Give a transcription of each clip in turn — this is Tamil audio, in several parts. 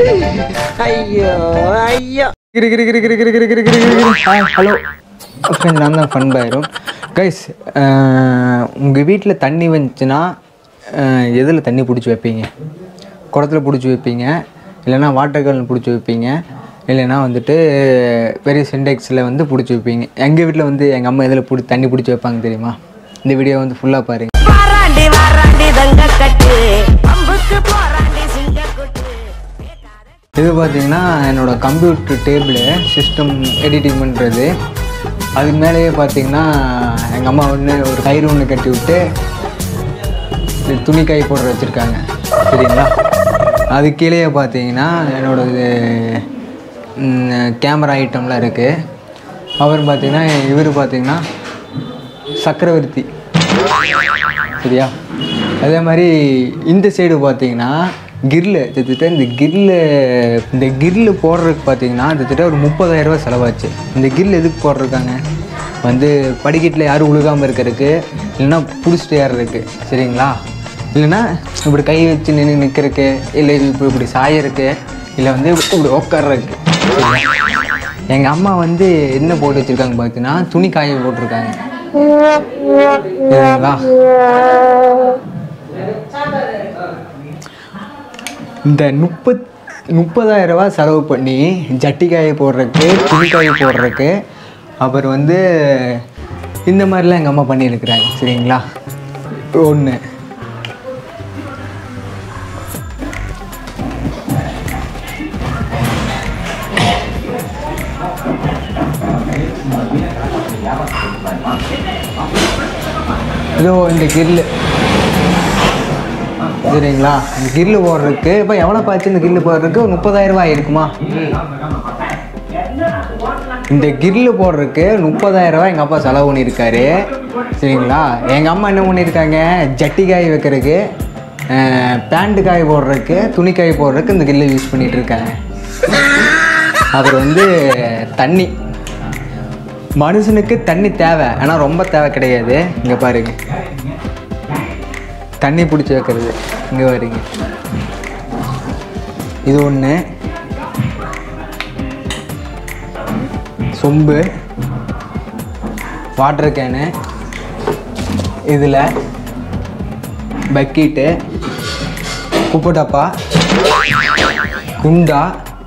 ஐயோ ஐயோ கிரி கிரி கிரி கிரி கிரி கிரி கிரி கிரி கிரி கிரி ஹலோ ஃப்ரெண்ட் நான் தான் ஃபன் பாயிரும் கைஸ் உங்கள் வீட்டில் தண்ணி வந்துச்சுன்னா எதில் தண்ணி பிடிச்சி வைப்பீங்க குடத்துல பிடிச்சி வைப்பீங்க இல்லைன்னா வாட்டர் கேன் பிடிச்சி வைப்பீங்க இல்லைன்னா வந்துட்டு பெரிய சிண்டெக்ஸில் வந்து பிடிச்சி வைப்பீங்க எங்கள் வீட்டில் வந்து எங்கள் அம்மா எதில் பிடி தண்ணி பிடிச்சி வைப்பாங்க தெரியுமா இந்த வீடியோ வந்து ஃபுல்லாக பாருங்க வாராண்டி வாராண்டி தங்க கட்டு பம்புக்கு போராண்டி சிங்க குட்டு இது பார்த்தீங்கன்னா என்னோடய கம்ப்யூட்டர் டேபிள் சிஸ்டம் எடிட்டிங் பண்ணுறது அதுக்கு மேலேயே பார்த்தீங்கன்னா எங்கள் அம்மா ஒன்று ஒரு கயிறு ஒன்று கட்டி விட்டு இது துணி காய போடுற வச்சுருக்காங்க சரிங்களா அது கீழேயே பார்த்தீங்கன்னா என்னோடது கேமரா ஐட்டம்லாம் இருக்குது அவர் பார்த்தீங்கன்னா இவர் பார்த்தீங்கன்னா சக்கரவர்த்தி சரியா அதே மாதிரி இந்த சைடு பார்த்தீங்கன்னா கிரில் கிட்டத்தட்ட இந்த கிரில் இந்த கிரில் போடுறதுக்கு பார்த்தீங்கன்னா கிட்டத்தட்ட ஒரு முப்பதாயிரம் ரூபாய் செலவாச்சு இந்த கிரில் எதுக்கு போடுறதுக்காங்க வந்து படிக்கட்டில் யாரும் உழுகாமல் இருக்கிறதுக்கு இல்லைன்னா பிடிச்சிட்டு ஏறுறதுக்கு சரிங்களா இல்லைன்னா இப்படி கை வச்சு நின்று நிற்கிறதுக்கு இல்லை இது இப்படி இப்படி சாயறதுக்கு இல்லை வந்து இப்படி உட்கார்றதுக்கு எங்கள் அம்மா வந்து என்ன போட்டு வச்சுருக்காங்க பார்த்தீங்கன்னா துணி காய போட்டிருக்காங்க சரிங்களா இந்த முப்பத் முப்பதாயிரம் ரூபாய் செலவு பண்ணி ஜட்டி காய போடுறதுக்கு துணி காய போடுறதுக்கு அப்புறம் வந்து இந்த மாதிரிலாம் எங்கள் அம்மா பண்ணியிருக்கிறாங்க சரிங்களா ஒன்று இதோ இந்த கிரில் சரிங்களா இந்த கிரில் போடுறதுக்கு இப்போ எவ்வளோ பாச்சு இந்த கிரில் போடுறதுக்கு ஒரு முப்பதாயிரம் ரூபாய் இருக்குமா இந்த கிரில் போடுறதுக்கு முப்பதாயிரம் ரூபாய் எங்கள் அப்பா செலவு பண்ணியிருக்காரு சரிங்களா எங்கள் அம்மா என்ன பண்ணியிருக்காங்க ஜட்டி காய் வைக்கிறதுக்கு பேண்ட் காய் போடுறதுக்கு துணி காய் போடுறதுக்கு இந்த கிரில்லை யூஸ் பண்ணிட்டு இருக்காங்க அப்புறம் வந்து தண்ணி மனுஷனுக்கு தண்ணி தேவை ஆனால் ரொம்ப தேவை கிடையாது இங்கே பாருங்க தண்ணி பிடிச்சி வைக்கிறது இங்கே பாருங்க இது ஒன்று சொம்பு வாட்டர் கேனு இதில் பக்கெட்டு குப்பை டப்பா குண்டா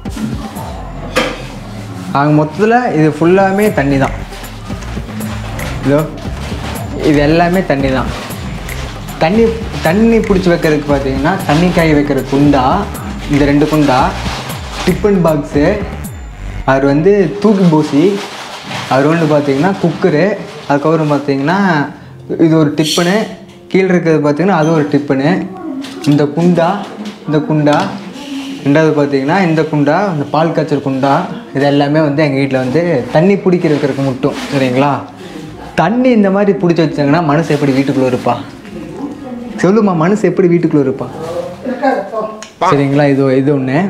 ஆக மொத்தத்தில் இது ஃபுல்லாமே தண்ணி தான் இதோ இது எல்லாமே தண்ணி தான் தண்ணி தண்ணி பிடிச்சி வைக்கிறதுக்கு பார்த்தீங்கன்னா தண்ணி காய வைக்கிற குண்டா இந்த ரெண்டு குண்டா டிஃபன் பாக்ஸு அவர் வந்து தூக்கி பூசி அவர் வந்து பார்த்தீங்கன்னா குக்கரு அதுக்கப்புறம் பார்த்தீங்கன்னா இது ஒரு டிப்பனு கீழே இருக்கிறது பார்த்தீங்கன்னா அது ஒரு டிப்பனு இந்த குண்டா இந்த குண்டா ரெண்டாவது பார்த்தீங்கன்னா இந்த குண்டா இந்த பால் காய்ச்சல் குண்டா இது எல்லாமே வந்து எங்கள் வீட்டில் வந்து தண்ணி பிடிக்க வைக்கிறதுக்கு மட்டும் சரிங்களா தண்ணி இந்த மாதிரி பிடிச்சி வச்சாங்கன்னா மனசு எப்படி வீட்டுக்குள்ளே இருப்பா சொல்லுமா மனசு எப்படி வீட்டுக்குள்ளே இருப்பா சரிங்களா இது இது ஒன்று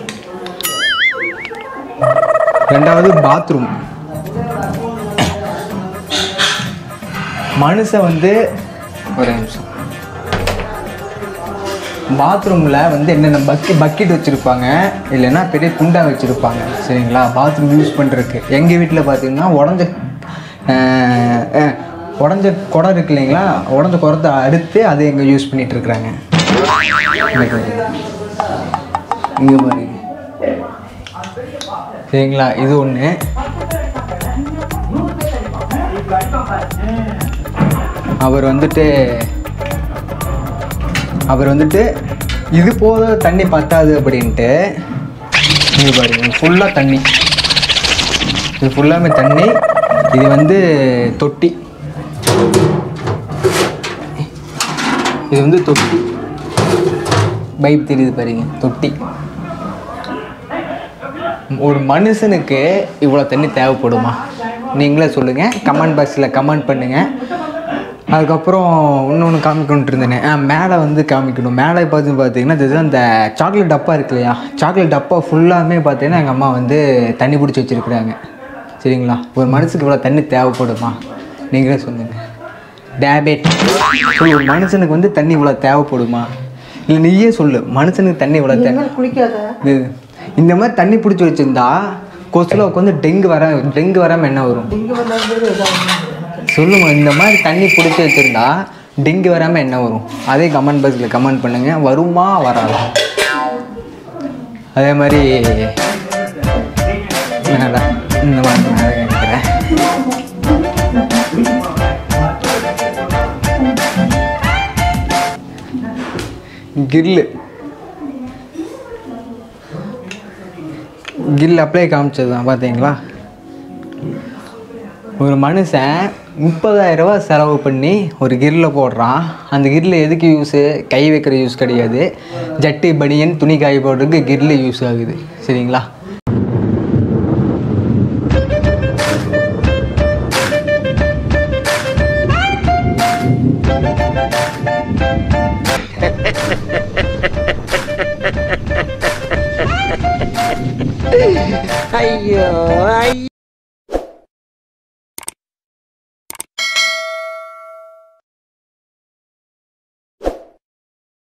ரெண்டாவது பாத்ரூம் மனுஷன் வந்து ஒரு நிமிஷம் பாத்ரூமில் வந்து என்னென்ன பக்கெட் பக்கெட் வச்சுருப்பாங்க இல்லைன்னா பெரிய குண்டா வச்சுருப்பாங்க சரிங்களா பாத்ரூம் யூஸ் பண்ணுறதுக்கு எங்கள் வீட்டில் பார்த்தீங்கன்னா உடஞ்ச அஹ், அஹ், உடஞ்ச குடம் இருக்கு இல்லைங்களா உடஞ்ச குடத்தை அறுத்து அதை எங்கே யூஸ் பண்ணிட்டு இருக்கிறாங்க இங்கே பாருங்க சரிங்களா இது ஒன்று அவர் வந்துட்டு அவர் வந்துட்டு இது போத தண்ணி பத்தாது அப்படின்ட்டு இது பாருங்க ஃபுல்லாக தண்ணி இது ஃபுல்லாமே தண்ணி இது வந்து தொட்டி இது வந்து தொட்டி பைப் தெரியுது பாருங்க தொட்டி ஒரு மனுஷனுக்கு இவ்வளோ தண்ணி தேவைப்படுமா நீங்களே சொல்லுங்கள் கமெண்ட் பாக்ஸில் கமெண்ட் பண்ணுங்கள் அதுக்கப்புறம் இன்னொன்று காமிக்கணுன்ட்டு இருந்தேனே ஆ மேலே வந்து காமிக்கணும் மேலே பார்த்து பார்த்தீங்கன்னா இது அந்த சாக்லேட் டப்பா இருக்கு இல்லையா சாக்லேட் டப்பா ஃபுல்லாமே பார்த்தீங்கன்னா எங்கள் அம்மா வந்து தண்ணி பிடிச்சி வச்சுருக்குறாங்க சரிங்களா ஒரு மனுஷனுக்கு இவ்வளோ தண்ணி தேவைப்படுமா நீங்களே சொல்லுங்கள் டேபேட் சொல்லு ஒரு மனுஷனுக்கு வந்து தண்ணி இவ்வளோ தேவைப்படுமா இல்லை நீயே சொல்லு மனுஷனுக்கு தண்ணி இவ்வளோ தேவை குளிக்காத இது இந்த மாதிரி தண்ணி பிடிச்சி வச்சிருந்தா கொசுல உட்காந்து டெங்கு வர டெங்கு வராமல் என்ன வரும் இங்கே வந்தாலும் ஏதாவது சொல்லுங்க இந்த மாதிரி தண்ணி பிடிச்சி வச்சிருந்தா டெங்கு வராமல் என்ன வரும் அதே கமெண்ட் பாக்ஸில் கமெண்ட் பண்ணுங்க வருமா வராதா அதே மாதிரி என்னடா இந்த மாதிரி நான் நினைக்கிறேன் கில்லு கில் அப்ளை காமிச்சது தான் பார்த்தீங்களா ஒரு மனுஷன் முப்பதாயிரம் ரூபாய் செலவு பண்ணி ஒரு கிரில்ல போடுறான் அந்த கிரில் எதுக்கு யூஸு கை வைக்கிற யூஸ் கிடையாது ஜட்டி பனியன் துணி காய போடுறதுக்கு கிரில் யூஸ் ஆகுது சரிங்களா ஐயோ ஐயோ